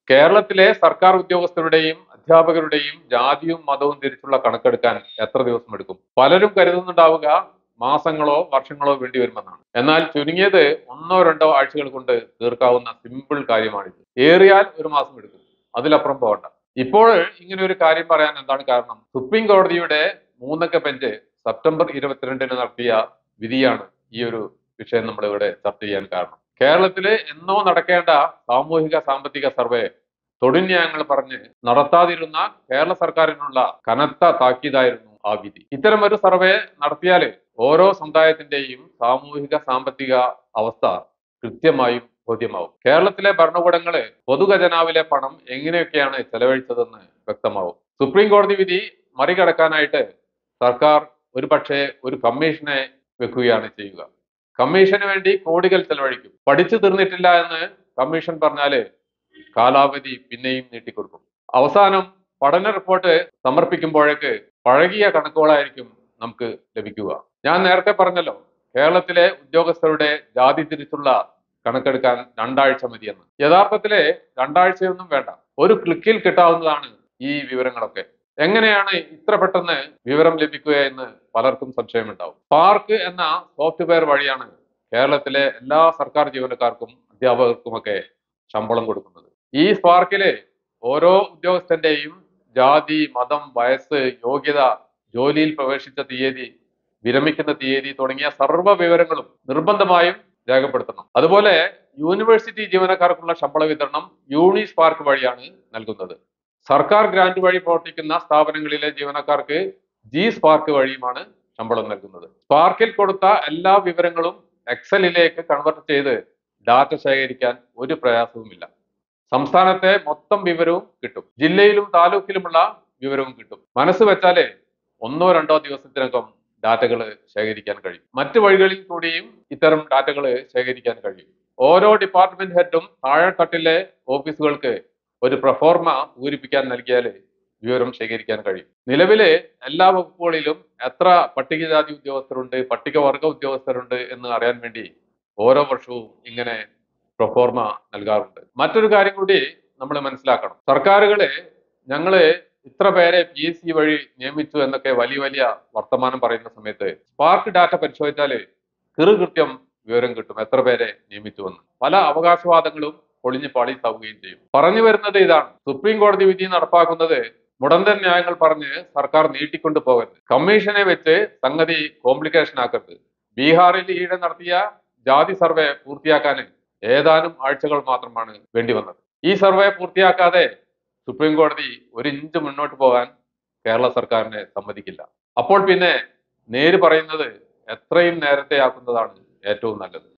കേരളത്തിലെ സർക്കാർ ഉദ്യോഗസ്ഥരുടെയും അധ്യാപകരുടെയും ജാതിയും മതവും തിരിച്ചുള്ള കണക്കെടുക്കാൻ എത്ര ദിവസം എടുക്കും പലരും കരുതുന്നുണ്ടാവുക മാസങ്ങളോ വർഷങ്ങളോ വേണ്ടി വരുമെന്നാണ് എന്നാൽ ചുരുങ്ങിയത് ഒന്നോ രണ്ടോ ആഴ്ചകൾ കൊണ്ട് തീർക്കാവുന്ന സിമ്പിൾ കാര്യമാണിത് ഏറിയാൽ ഒരു മാസം എടുക്കും അതിലപ്പുറം പോകണ്ട ഇപ്പോൾ ഇങ്ങനെ ഒരു കാര്യം പറയാൻ എന്താണ് കാരണം സുപ്രീം കോടതിയുടെ മൂന്നംഗ ബെഞ്ച് സെപ്റ്റംബർ ഇരുപത്തിരണ്ടിന് നടത്തിയ വിധിയാണ് ഈ ഒരു വിഷയം നമ്മൾ ഇവിടെ ചർച്ച ചെയ്യാൻ കാരണം കേരളത്തില് എന്നോ നടക്കേണ്ട സാമൂഹിക സാമ്പത്തിക സർവേ തൊഴിന്യായങ്ങൾ പറഞ്ഞ് നടത്താതിരുന്ന കേരള സർക്കാരിനുള്ള കനത്ത താക്കീതായിരുന്നു ആ വിധി ഇത്തരം ഒരു സർവേ നടത്തിയാല് ഓരോ സമുദായത്തിന്റെയും സാമൂഹിക സാമ്പത്തിക അവസ്ഥ കൃത്യമായും ബോധ്യമാവും കേരളത്തിലെ ഭരണകൂടങ്ങള് പൊതുഖജനാവിലെ പണം എങ്ങനെയൊക്കെയാണ് ചെലവഴിച്ചതെന്ന് വ്യക്തമാവും സുപ്രീം കോടതി വിധി മറികടക്കാനായിട്ട് സർക്കാർ ഒരു പക്ഷേ ഒരു കമ്മീഷനെ വെക്കുകയാണ് ചെയ്യുക കമ്മീഷന് വേണ്ടി കോടികൾ ചെലവഴിക്കും പഠിച്ചു തീർന്നിട്ടില്ല എന്ന് കമ്മീഷൻ പറഞ്ഞാല് കാലാവധി പിന്നെയും നീട്ടിക്കൊടുക്കും അവസാനം പഠന റിപ്പോർട്ട് സമർപ്പിക്കുമ്പോഴേക്ക് പഴകിയ കണക്കുകളായിരിക്കും നമുക്ക് ലഭിക്കുക ഞാൻ നേരത്തെ പറഞ്ഞല്ലോ കേരളത്തിലെ ഉദ്യോഗസ്ഥരുടെ ജാതി തിരിച്ചുള്ള കണക്കെടുക്കാൻ രണ്ടാഴ്ച മതിയെന്ന് യഥാർത്ഥത്തില് രണ്ടാഴ്ചയൊന്നും വേണ്ട ഒരു ക്ലിക്കിൽ കിട്ടാവുന്നതാണ് ഈ വിവരങ്ങളൊക്കെ എങ്ങനെയാണ് ഇത്ര പെട്ടെന്ന് വിവരം ലഭിക്കുക എന്ന് പലർക്കും സംശയമുണ്ടാവും പാർക്ക് എന്ന സോഫ്റ്റ്വെയർ വഴിയാണ് കേരളത്തിലെ എല്ലാ സർക്കാർ ജീവനക്കാർക്കും അധ്യാപകർക്കുമൊക്കെ ശമ്പളം കൊടുക്കുന്നത് ഈ സ്പാർക്കില് ഓരോ ഉദ്യോഗസ്ഥന്റെയും ജാതി മതം വയസ്സ് യോഗ്യത ജോലിയിൽ പ്രവേശിച്ച തീയതി വിരമിക്കുന്ന തീയതി തുടങ്ങിയ സർവ്വ വിവരങ്ങളും നിർബന്ധമായും രേഖപ്പെടുത്തണം അതുപോലെ യൂണിവേഴ്സിറ്റി ജീവനക്കാർക്കുള്ള ശമ്പള വിതരണം യൂണി സ്പാർക്ക് വഴിയാണ് നൽകുന്നത് സർക്കാർ ഗ്രാന്റ് വഴി പ്രവർത്തിക്കുന്ന സ്ഥാപനങ്ങളിലെ ജീവനക്കാർക്ക് ജി സ്പാർക്ക് വഴിയുമാണ് ശമ്പളം നൽകുന്നത് സ്പാർക്കിൽ കൊടുത്ത എല്ലാ വിവരങ്ങളും എക്സലിലേക്ക് കൺവെർട്ട് ചെയ്ത് ഡാറ്റ ശേഖരിക്കാൻ ഒരു പ്രയാസവുമില്ല സംസ്ഥാനത്തെ മൊത്തം വിവരവും കിട്ടും ജില്ലയിലും താലൂക്കിലുമുള്ള വിവരവും കിട്ടും മനസ്സ് വെച്ചാലേ ഒന്നോ രണ്ടോ ദിവസത്തിനകം ഡാറ്റകൾ ശേഖരിക്കാൻ കഴിയും മറ്റു വഴികളിൽ കൂടിയും ഇത്തരം ഡാറ്റകൾ ശേഖരിക്കാൻ കഴിയും ഓരോ ഡിപ്പാർട്ട്മെന്റ് ഹെഡും താഴെത്തട്ടിലെ ഓഫീസുകൾക്ക് ഒരു പ്രൊഫോർമ പൂരിപ്പിക്കാൻ നൽകിയാൽ വിവരം ശേഖരിക്കാൻ കഴിയും നിലവില് എല്ലാ വകുപ്പുകളിലും എത്ര പട്ടികജാതി ഉദ്യോഗസ്ഥരുണ്ട് പട്ടികവർഗ ഉദ്യോഗസ്ഥരുണ്ട് എന്ന് അറിയാൻ വേണ്ടി ഓരോ വർഷവും ഇങ്ങനെ പ്രൊഫോർമ നൽകാറുണ്ട് മറ്റൊരു കാര്യം കൂടി നമ്മൾ മനസ്സിലാക്കണം സർക്കാരുകള് ഞങ്ങള് ഇത്ര പേരെ പി എസ് സി വഴി നിയമിച്ചു എന്നൊക്കെ വലിയ വലിയ വർത്തമാനം പറയുന്ന സമയത്ത് സ്പാർക്ക് ഡാറ്റ പരിശോധിച്ചാല് കൃത്യം വിവരം കിട്ടും എത്ര പേരെ നിയമിച്ചു എന്ന് പല അവകാശവാദങ്ങളും പൊളിഞ്ഞ് പാളിത്താവുകയും ചെയ്യും പറഞ്ഞു വരുന്നത് ഇതാണ് സുപ്രീം കോടതി വിധി നടപ്പാക്കുന്നത് മുടന്തൻ ന്യായങ്ങൾ പറഞ്ഞ് സർക്കാർ നീട്ടിക്കൊണ്ടു പോകരുത് കമ്മീഷനെ വെച്ച് സംഗതി കോംപ്ലിക്കേഷൻ ആക്കരുത് ബീഹാറിൽ ഈയിടെ നടത്തിയ ജാതി സർവേ പൂർത്തിയാക്കാൻ ഏതാനും ആഴ്ചകൾ മാത്രമാണ് വേണ്ടി വന്നത് ഈ സർവേ പൂർത്തിയാക്കാതെ സുപ്രീം കോടതി ഒരു ഇഞ്ച് മുന്നോട്ട് പോകാൻ കേരള സർക്കാരിനെ സമ്മതിക്കില്ല അപ്പോൾ പിന്നെ നേര് പറയുന്നത് എത്രയും നേരത്തെ ആക്കുന്നതാണ് ഏറ്റവും നല്ലത്